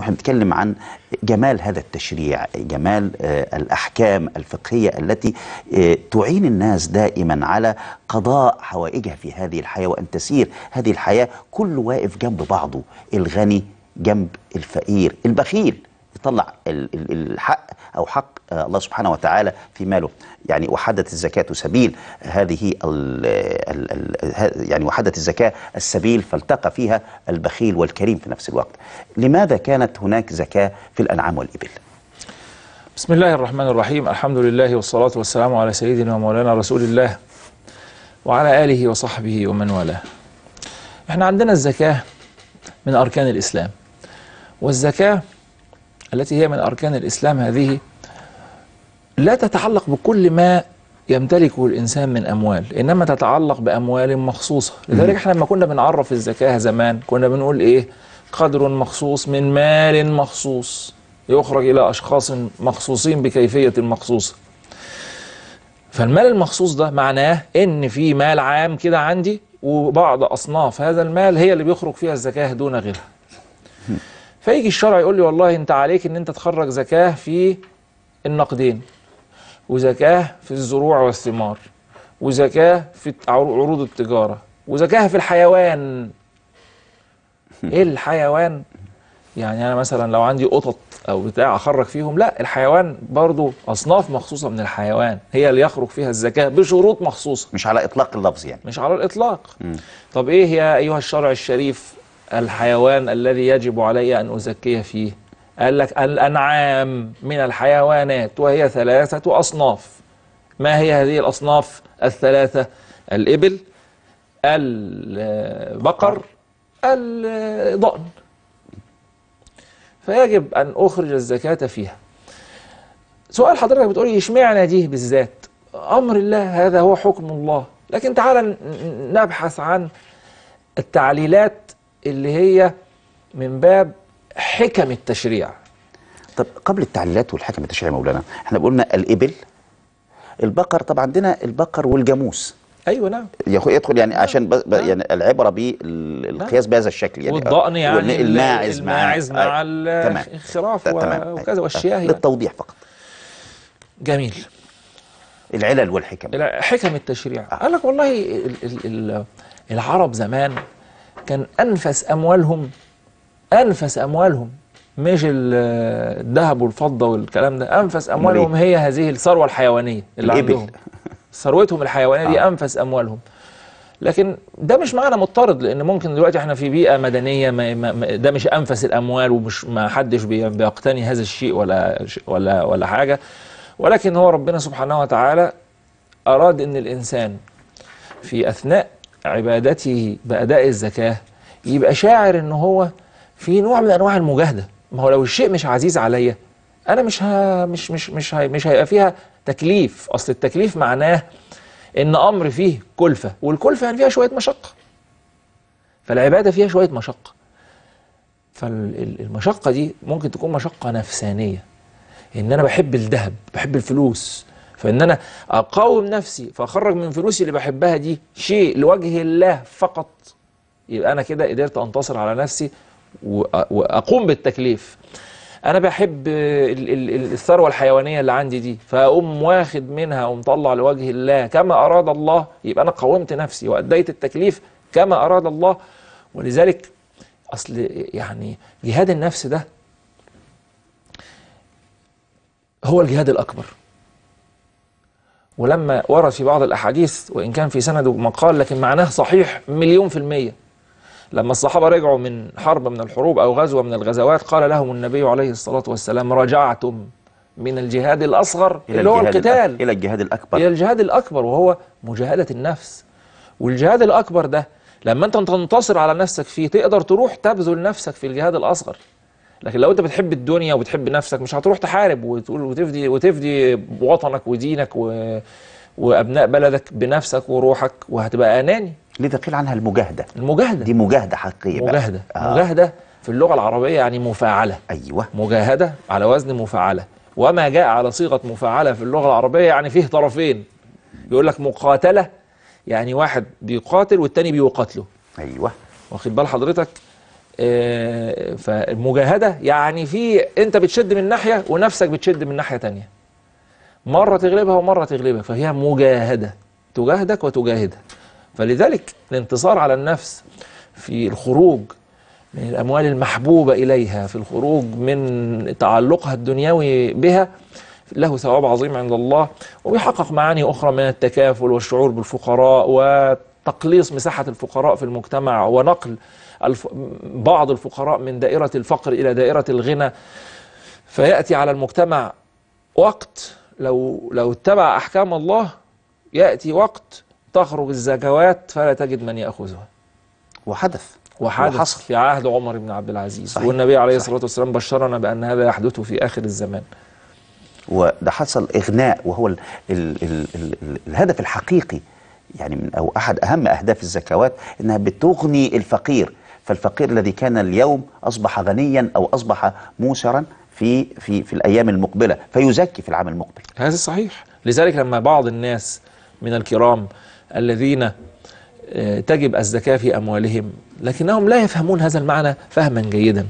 احنا بنتكلم عن جمال هذا التشريع جمال آه، الأحكام الفقهية التي آه، تعين الناس دائما على قضاء حوائجها في هذه الحياة وأن تسير هذه الحياة كل واقف جنب بعضه الغني جنب الفقير البخيل يطلع ال- ال- الحق او حق آه، الله سبحانه وتعالى في ماله يعني وحدت الزكاه سبيل هذه ال ال ال ه- يعني وحدت الزكاه السبيل فالتقى فيها البخيل والكريم في نفس الوقت لماذا كانت هناك زكاه في الانعام والابل بسم الله الرحمن الرحيم الحمد لله والصلاة والسلام على سيدنا ومولانا رسول الله وعلى آله وصحبه ومن والاه احنا عندنا الزكاة من أركان الإسلام والزكاة التي هي من أركان الإسلام هذه لا تتعلق بكل ما يمتلكه الإنسان من أموال إنما تتعلق بأموال مخصوصة لذلك احنا لما كنا بنعرف الزكاة زمان كنا بنقول إيه قدر مخصوص من مال مخصوص يخرج إلى أشخاص مخصوصين بكيفية مخصوصة فالمال المخصوص ده معناه ان في مال عام كده عندي وبعض اصناف هذا المال هي اللي بيخرج فيها الزكاه دون غيرها فيجي الشرع يقول لي والله انت عليك ان انت تخرج زكاه في النقدين وزكاه في الزروع والثمار وزكاه في عرو- عروض التجاره وزكاه في الحيوان ايه الحيوان يعني انا مثلا لو عندي قطط او بتاع اخرج فيهم لا الحيوان برضو اصناف مخصوصه من الحيوان هي اللي يخرج فيها الزكاه بشروط مخصوصه مش على اطلاق اللفظ يعني مش على الاطلاق طب ايه يا ايها الشرع الشريف الحيوان الذي يجب علي ان ازكي فيه قال لك الانعام من الحيوانات وهي ثلاثه اصناف ما هي هذه الاصناف الثلاثه الابل البقر الضأن فيجب ان اخرج الزكاه فيها سؤال حضرتك بتقولي اشمعنى دي بالذات امر الله هذا هو حكم الله لكن تعالى ن- ن- نبحث عن التعليلات اللي هي من باب حكم التشريع طب قبل التعليلات والحكم التشريعي مولانا احنا قلنا الابل البقر طبعا عندنا البقر والجاموس ايوه نعم يخ- يدخل يعني عشان ب... ب... نعم. يعني العبره بالقياس بهذا الشكل يعني والضأن يعني والن- الماعز مع الماعز مع آه، تمام الخراف آه، و- تمام. وكذا آه، والشياه يعني. للتوضيح فقط جميل العلل والحكم إلى حكم التشريع قال لك والله ال- ال- ال- العرب زمان كان انفس اموالهم انفس اموالهم مش ال- الذهب والفضه والكلام ده انفس اموالهم هي هذه الثروه الحيوانيه اللي الإبل. عندهم ثروتهم الحيوانيه دي آه. انفس اموالهم لكن ده مش معنى مضطرد لان ممكن دلوقتي احنا في بيئه مدنيه ما ما ما- ده مش انفس الاموال ومش ما حدش بي- بيقتني هذا الشيء ولا ش- ولا ولا حاجه ولكن هو ربنا سبحانه وتعالى اراد ان الانسان في اثناء عبادته باداء الزكاه يبقى شاعر ان هو في نوع من انواع المجاهده ما هو لو الشيء مش عزيز عليا انا مش ها مش مش مش هي مش هيبقى فيها تكليف اصل التكليف معناه ان امر فيه كلفه والكلفه يعني فيها شويه مشقه فالعباده فيها شويه مشقه فالمشقه دي ممكن تكون مشقه نفسانيه ان انا بحب الذهب بحب الفلوس فان انا اقاوم نفسي فاخرج من فلوسي اللي بحبها دي شيء لوجه الله فقط يبقى انا كده قدرت انتصر على نفسي وأ- واقوم بالتكليف انا بحب ال- ال- ال- الثروه الحيوانيه اللي عندي دي فاقوم واخد منها ومطلع لوجه الله كما اراد الله يبقى انا قومت نفسي واديت التكليف كما اراد الله ولذلك اصل يعني جهاد النفس ده هو الجهاد الأكبر ولما ورد في بعض الأحاديث وإن كان في سنده مقال لكن معناه صحيح مليون في المية لما الصحابة رجعوا من حرب من الحروب أو غزوة من الغزوات قال لهم النبي عليه الصلاة والسلام رجعتم من الجهاد الأصغر اللي هو الجهاد القتال الأك- الى الجهاد الاكبر إلى الجهاد الأكبر وهو مجاهدة النفس والجهاد الأكبر ده لما أنت تنتصر على نفسك فيه تقدر تروح تبذل نفسك في الجهاد الأصغر لكن لو أنت بتحب الدنيا وبتحب نفسك مش هتروح تحارب وتقول وتفدي وتفدي وطنك ودينك و... وأبناء بلدك بنفسك وروحك وهتبقى أناني لذا قيل عنها المجاهده المجاهدة دي مجاهده حقيقيه بقى. مجاهدة آه. مجاهدة في اللغة العربية يعني مفاعلة ايوه مجاهدة على وزن مفاعلة وما جاء على صيغة مفاعلة في اللغة العربية يعني فيه طرفين يقول لك مقاتلة يعني واحد بيقاتل والتاني بيقاتله ايوه واخد بال حضرتك آه، فالمجاهده يعني في انت بتشد من ناحيه ونفسك بتشد من ناحيه تانية مره تغلبها ومره تغلبك فهي مجاهده تجاهدك وتجاهدها فلذلك الانتصار على النفس في الخروج من الاموال المحبوبه اليها في الخروج من تعلقها الدنيوي بها له ثواب عظيم عند الله وبيحقق معاني اخرى من التكافل والشعور بالفقراء وتقليص مساحه الفقراء في المجتمع ونقل الف... بعض الفقراء من دائره الفقر الى دائره الغنى فياتي على المجتمع وقت لو لو اتبع احكام الله ياتي وقت تخرج الزكوات فلا تجد من ياخذها وحدث وحدث وحصل. في عهد عمر بن عبد العزيز صحيح. والنبي عليه صحيح. الصلاه والسلام بشرنا بان هذا يحدث في اخر الزمان وده حصل إغناء وهو ال ال ال ال ال الهدف الحقيقي يعني من أو أحد أهم أهداف الزكوات إنها بتغني الفقير فالفقير الذي كان اليوم أصبح غنيا أو أصبح موسرا في في في الأيام المقبلة فيزكي في العام المقبل هذا صحيح لذلك لما بعض الناس من الكرام الذين آه، تجب الزكاة في أموالهم لكنهم لا يفهمون هذا المعنى فهما جيدا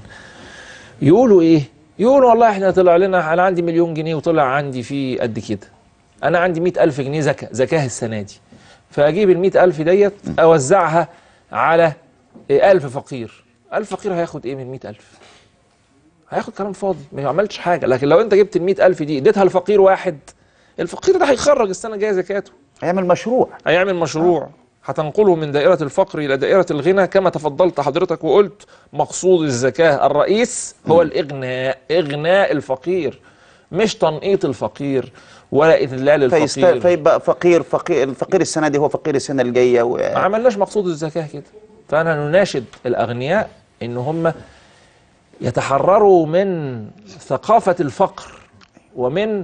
يقولوا إيه يقولوا والله إحنا طلع لنا أنا عندي مليون جنيه وطلع عندي فيه قد كده أنا عندي مئة ألف جنيه زكاة زكاة السنة دي فأجيب المئة ألف ديت أوزعها على آه، ألف فقير ألف فقير هياخد إيه من مئة ألف هياخد كلام فاضي ما عملتش حاجة لكن لو أنت جبت المئة ألف دي اديتها لفقير واحد الفقير ده هيخرج السنة الجاية زكاته هيعمل مشروع هيعمل مشروع هتنقله من دائرة الفقر إلى دائرة الغنى كما تفضلت حضرتك وقلت مقصود الزكاة الرئيس هو الإغناء إغناء الفقير مش تنقيط الفقير ولا إذلال فيست... الفقير فيبقى فقير فقير الفقير السنة دي هو فقير السنة الجاية و... ما عملناش مقصود الزكاة كده فأنا نناشد الأغنياء إن هم يتحرروا من ثقافة الفقر ومن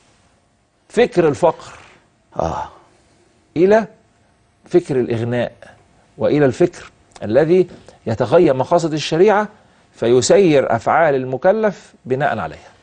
فكر الفقر آه إلى فكر الإغناء وإلى الفكر الذي يتغير مقاصد الشريعة فيسير أفعال المكلف بناء عليها